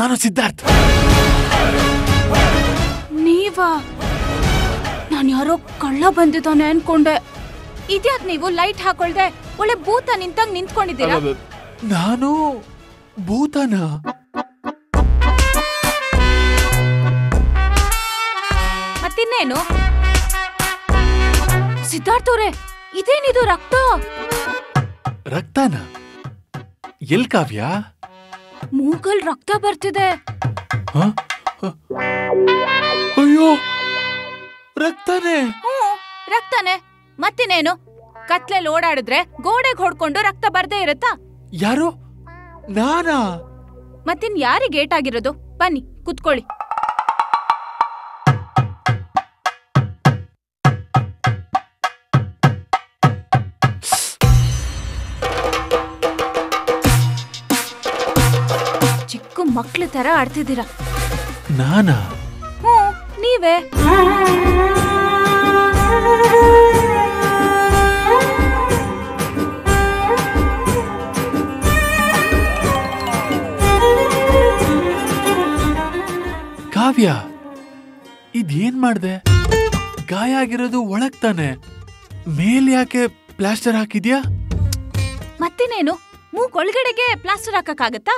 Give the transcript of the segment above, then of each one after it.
ನಾನು ಸಿದ್ಧಾರ್ಥ್ ನೀವಾ ನಾನು ಯಾರೋ ಕಳ್ಳ ಬಂದಿದ್ದಾನೆ ಅನ್ಕೊಂಡೆ ಇದ್ಯಾಕ್ ನೀವು ಲೈಟ್ ಹಾಕೊಳ್ದೆ ಒಳ್ಳೆ ಭೂತ ನಿಂತಂಗ್ ನಿಂತ್ಕೊಂಡಿದ್ದೀರಾ ಅಬ್ಬಬ್ಬ. ನಾನು ಭೂತನ ಮತ್ತಿನ್ನೇನು ಸಿದ್ಧಾರ್ಥ್ ಅವ್ರೆ ಇದೇನಿದು ರಕ್ತ ರಕ್ತನ ಎಲ್ ಕಾವ್ಯ ಮೂಗಲ್ ರಕ್ತ ಬರ್ತಿದೆ ಹ? ಹ? ಅಯ್ಯೋ ರಕ್ತನೇ ಹ್ಮ್ ರಕ್ತನೇ ಮತ್ತಿನ್ನೇನು ಕತ್ಲೆಲ್ ಓಡಾಡಿದ್ರೆ ಗೋಡೆಗ್ ಹೊಡ್ಕೊಂಡು ರಕ್ತ ಬರ್ದೇ ಇರುತ್ತಾ ಯಾರು ನಾನಾ ಮತ್ತಿನ್ ಯಾರಿಗೆ ಏಟಾಗಿರೋದು ಬನ್ನಿ ಕುತ್ಕೊಳ್ಳಿ ಚಿಕ್ಕ ಮಕ್ಳ ತರ ಆಡ್ತಿದ್ದೀರಾ ನಾನಾ ಹ್ಞೂ ನೀವೇ ಕಾವ್ಯ ಇದೇನ್ ಮಾಡ್ದೆ ಗಾಯ ಆಗಿರೋದು ಒಳಗ್ ತಾನೆ ಮೇಲ್ ಯಾಕೆ ಪ್ಲಾಸ್ಟರ್ ಹಾಕಿದ್ಯಾ ಮತ್ತಿನೇನು ಮೂಗ್ ಒಳಗಡೆಗೆ ಪ್ಲಾಸ್ಟರ್ ಹಾಕಕ್ಕಾಗತ್ತಾ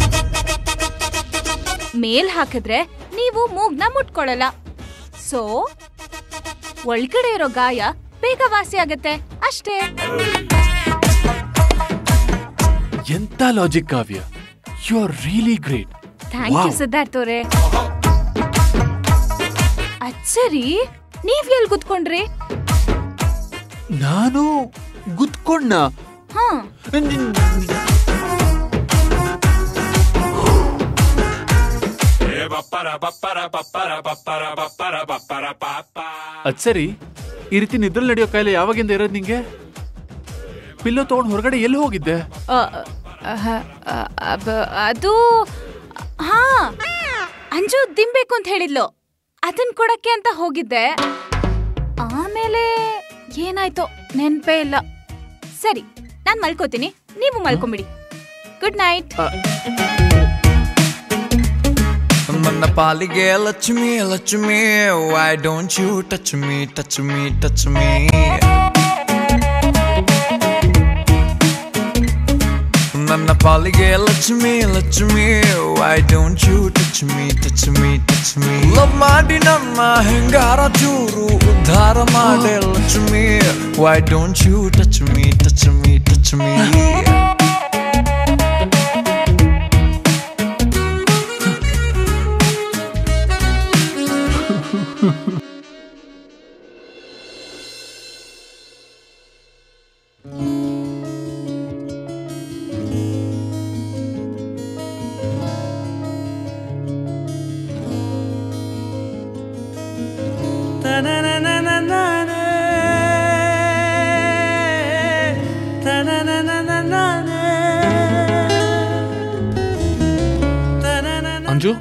ಮೇಲ್ ಹಾಕಿದ್ರೆ ನೀವು ಮೂಗ್ನ ಮುಟ್ಕೊಳಲ್ಲ ಸೊ ಒಳಗಡೆ ಇರೋ ಗಾಯ ಬೇಗ ವಾಸಿ ಆಗತ್ತೆ ಅಷ್ಟೇ ಎಂತ logic Kavya you are really great thank you Siddharth ಅವ್ರೆ ಅದ್ ಸರಿ ನೀವ್ ಎಲ್ ಕುತ್ಕೊಂಡ್ರಿ ನಾನು ಗುದ್ಕೊಂಡ ಹಾ ಅದ್ ಸರಿ ಈ ರೀತಿ ನಿದ್ರಲ್ಲಿ ನಡೆಯೋ ಕಾಯಿಲೆ ಯಾವಾಗಿಂದ ಇರೋದ್ ನಿಂಗೆ ಪಿಲ್ಲೋ ತಗೊಂಡ್ ಹೊರಗಡೆ ಎಲ್ಲಿ ಹೋಗಿದ್ದೆ ಅ, ಅಹ, ಅ, ಅಬ- ಅದು ಹಾ ಅಂಜು ದಿನ್ಬೇಕು ಅಂತ ಹೇಳಿದ್ಲು ಅದನ್ ಕೊಡಕ್ಕೆ ಅಂತ ಹೋಗಿದ್ದೆ ಆಮೇಲೆ ಏನಾಯ್ತೋ ನೆನ್ಪೇ ಇಲ್ಲ ಸರಿ ನಾನ್ ಮಲ್ಕೋತೀನಿ ನೀವು ಮಲ್ಕೊಂಬಿಡಿ ಗುಡ್ ನೈಟ್ ನನ್ನ ಪಾಲಿಗೆ Lakshmi Lakshmi why don't you touch me touch me touch me ನನ್ನ ಪಾಲಿಗೆ Lakshmi Lakshmi why don't you touch me touch me touch me love ಮಾಡಿ ನನ್ನ ಹೆಂಗಾರ ಚೂರು ಉದ್ಧಾರ ಮಾಡೆ Lakshmi why don't you touch me touch me touch me Anju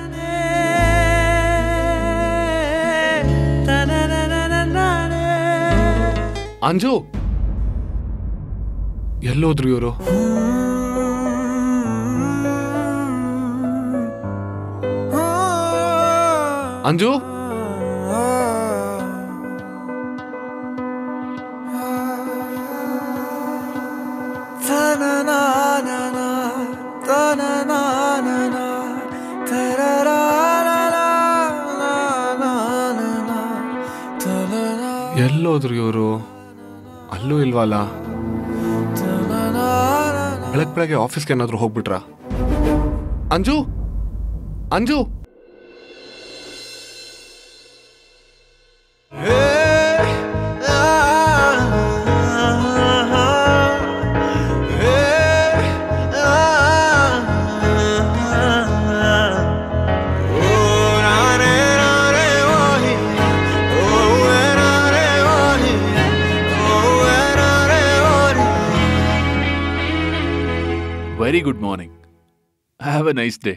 Anju ಎಲ್ಲೋದ್ರು ಇವರು ಅಂಜು ಎಲ್ಲೋದ್ರು ಇವರು ಅಲ್ಲೂ ಇಲ್ವಲ್ಲ ಬೆಳಗ್ ಬೆಳಗ್ಗೆ ಆಫೀಸ್ಗೆ ಏನಾದ್ರು ಹೋಗ್ಬಿಟ್ರಾ Anju Anju very good morning have a nice day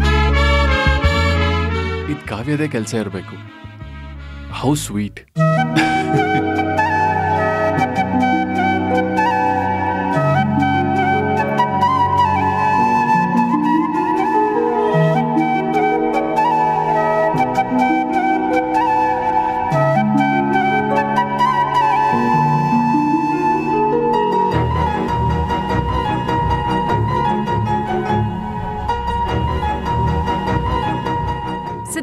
ಇದು ಕಾವ್ಯದೇ ಕೆಲಸ ಇರಬೇಕು ಹೌ ಸ್ವೀಟ್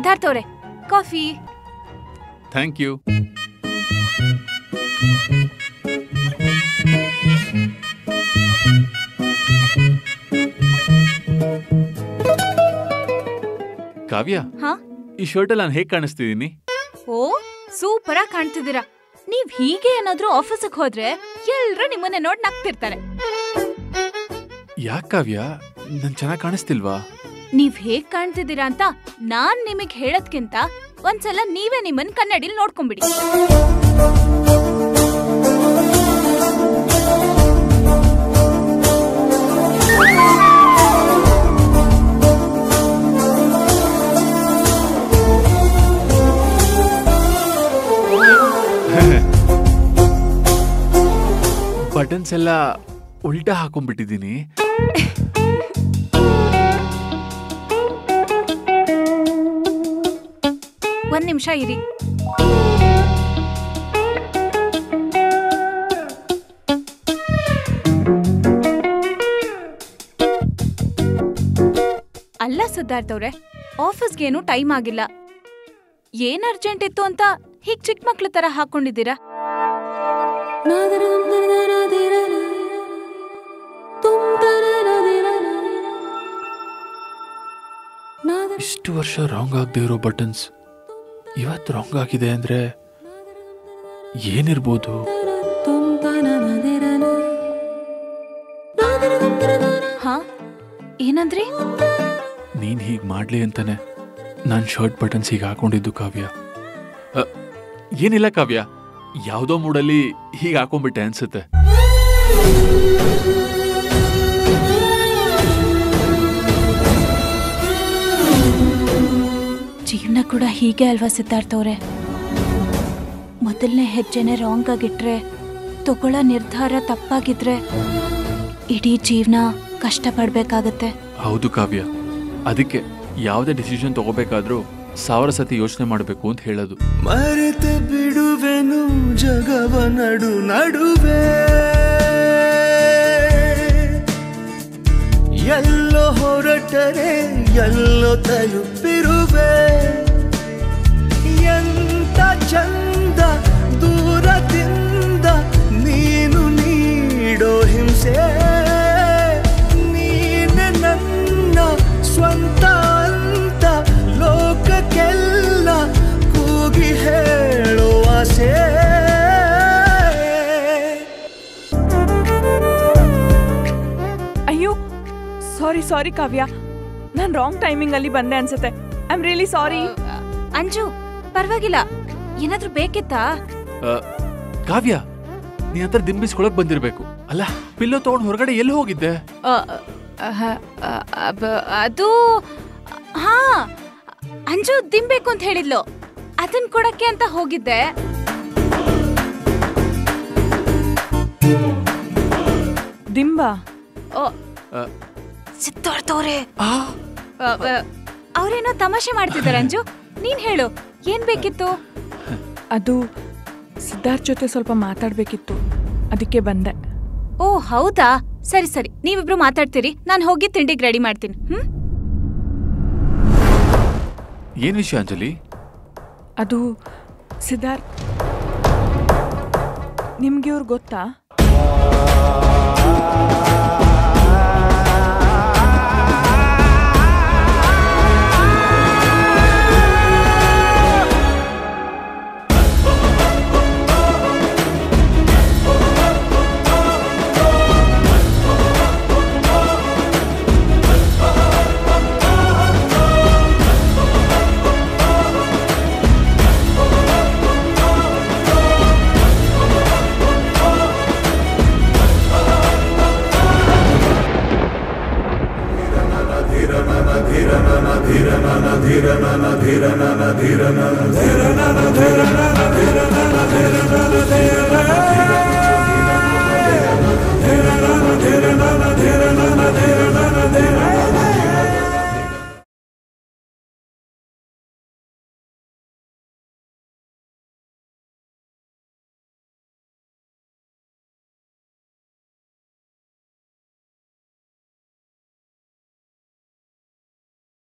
ಸಿದ್ಧಾರ್ಥ್ ಅವ್ರೆ ಕಾಫಿ ಥ್ಯಾಂಕ್ ಯು ಕಾವ್ಯ ಹಾ ಈ ಶರ್ಟಲ್ಲಿ ನಾನು ಹೇಗೆ ಕಾಣಿಸ್ತಿದ್ದೀನಿ ಓ ಸೂಪರ್ ಆಗಿ ಕಾಣ್ತಿದ್ದೀರಾ ನೀವ್ ಹೀಗೆ ಏನಾದ್ರೂ ಆಫೀಸಿಗೆ ಹೋದ್ರೆ ಎಲ್ರು ನಿಮ್ಮನ್ನ ನೋಡ್ ನಗ್ತಿರ್ತಾರೆ ಯಾಕೆ ಕಾವ್ಯ ನನ್ ಚೆನ್ನಾಗಿ ಕಾಣಿಸ್ತಿಲ್ವಾ ನೀವ್ ಹೇಗ್ ಕಾಣ್ತಿದ್ದೀರಾ ಅಂತ ನಾನ್ ನಿಮಗ್ ಹೇಳದ್ಕಿಂತ ಒಂದ್ಸಲ ನೀವೇ ನಿಮ್ಮನ್ ಕನ್ನಡಿಲ್ ನೋಡ್ಕೊಂಬಿಡಿ ಬಟನ್ಸ್ ಎಲ್ಲ ಉಲ್ಟಾ ಹಾಕೊಂಡ್ಬಿಟ್ಟಿದ್ದೀನಿ ಒಂದ್ ನಿಮಿಷ ಇರಿ ಅಲ್ಲ ಸಿದ್ಧಾರ್ಥ್ ಅವ್ರೆ ಆಫೀಸ್ಗೇನು ಟೈಮ್ ಆಗಿಲ್ಲ ಏನ್ ಅರ್ಜೆಂಟ್ ಇತ್ತು ಅಂತ ಹೀಗ್ ಚಿಕ್ಕ ಮಕ್ಳ ತರ ಹಾಕೊಂಡಿದ್ದೀರಾ ಇಷ್ಟು ವರ್ಷ ರಾಂಗ್ ಆಗದೆ ಇರೋ ಬಟನ್ಸ್ ಇವತ್ತು ರಾಂಗ್ ಆಗಿದೆ ಅಂದ್ರೆ ಏನಿರ್ಬೋದು ಹಾ ಏನಂದ್ರಿ ನೀನ್ ಹೀಗ್ ಮಾಡ್ಲಿ ಅಂತಾನೆ ನಾನ್ ಶರ್ಟ್ ಬಟನ್ಸ್ ಹೀಗೆ ಹಾಕೊಂಡಿದ್ದು ಕಾವ್ಯ ಅ, ಏನಿಲ್ಲ ಕಾವ್ಯ ಯಾವ್ದೋ ಮೂಡಲ್ಲಿ ಹೀಗೆ ಹಾಕೊಂಡ್ಬಿಟ್ಟೆ ಅನ್ಸುತ್ತೆ ಜೀವನ ಕೂಡ ಹೀಗೆ ಅಲ್ವಾ ಸಿದ್ಧಾರ್ಥ್ ಅವ್ರೆ ಮೊದಲನೇ ಹೆಜ್ಜೆನೆ ರಾಂಗ್ ಆಗಿಟ್ರೆ ತಗೊಳ್ಳೋ ನಿರ್ಧಾರ ತಪ್ಪಾಗಿದ್ರೆ ಇಡೀ ಜೀವನ ಕಷ್ಟ ಪಡ್ಬೇಕಾಗತ್ತೆ ಹೌದು ಕಾವ್ಯ ಅದಕ್ಕೆ ಯಾವುದೇ ಡಿಸಿಷನ್ ತಗೋಬೇಕಾದ್ರೂ ಸಾವಿರ ಸತಿ ಯೋಚನೆ ಮಾಡಬೇಕು ಅಂತ ಹೇಳೋದು ಮರೆತೆ ಬಿಡುವೆನು ಜಗವ ನಡು ನಡುವೆ ಎಲ್ಲೋ ಹೊರಟರೆ ಎಲ್ಲೋ ತಲುಪಿರುವೆ ಎಂತ ಚಂದ ದೂರದಿಂದ ನೀನು ನೀಡೋ ಹಿಂಸೆ ನೀನೆ ನನ್ನ ಸ್ವಂತ ಅಂತ ಲೋಕಕ್ಕೆಲ್ಲ ಕೂಗಿ ಹೇಳೋ ಆಸೆ ಅಯ್ಯೋ ಸಾರಿ ಸಾರಿ ಕಾವ್ಯ ನಾನು ರಾಂಗ್ ಟೈಮಿಂಗ್ ಅಲ್ಲಿ ಬಂದೆ ಅನ್ಸುತ್ತೆ I am really sorry Anju ಪರವಾಗಿಲ್ಲ ಏನಾದ್ರೂ ಬೇಕಿತ್ತಾ ಅ, ಕಾವ್ಯ ನೀ ಹತ್ರ ದಿಂಬಿಸ್ಕೊಳಕ್ ಬಂದಿರ್ಬೇಕು ಅಲ್ಲ ಪಿಲ್ಲೋ ತಗೊಂಡ್ ಹೊರಗಡೆ ಎಲ್ಲಿ ಹೋಗಿದ್ದೆ ಅ, ಅಹ, ಅ, ಅಬ- ಅದು ಹಾ ಅಂಜು ದಿಮ್ಬೇಕು ಅಂತ ಹೇಳಿದ್ಲು ಅದನ್ ಕೊಡಕ್ಕೆ ಅಂತ ಹೋಗಿದ್ದೆ ದಿಂಬ ಓ ಅ, ಸಿದ್ದಾರ್ಥವ್ರೆ ಆ, ಅವ್ರೇನೋ ತಮಾಷೆ ಮಾಡ್ತಿದ್ದಾರೆ ಅಂಜು ನೀನ್ ಹೇಳು ಏನ್ ಬೇಕಿತ್ತು ಅದು ಸಿದ್ಧಾರ್ಥ್ ಜೊತೆ ಸ್ವಲ್ಪ ಮಾತಾಡ್ಬೇಕಿತ್ತು ಅದಕ್ಕೆ ಬಂದೆ ಓ ಹೌದಾ ಸರಿ ಸರಿ ನೀವಿಬ್ರು ಮಾತಾಡ್ತೀರಿ ನಾನು ಹೋಗಿ ತಿಂಡಿಗೆ ರೆಡಿ ಮಾಡ್ತೀನಿ ಹ್ಮ್ ಏನ್ ವಿಷಯ ಅಂಜಲಿ ಅದು ಸಿದ್ಧಾರ್ಥ್ ನಿಮ್ಗೆ ಇವ್ರು ಗೊತ್ತಾ ಧಿರನ ಧಿರನ ಧಿರನ ಧಿರನ ಧಿರನ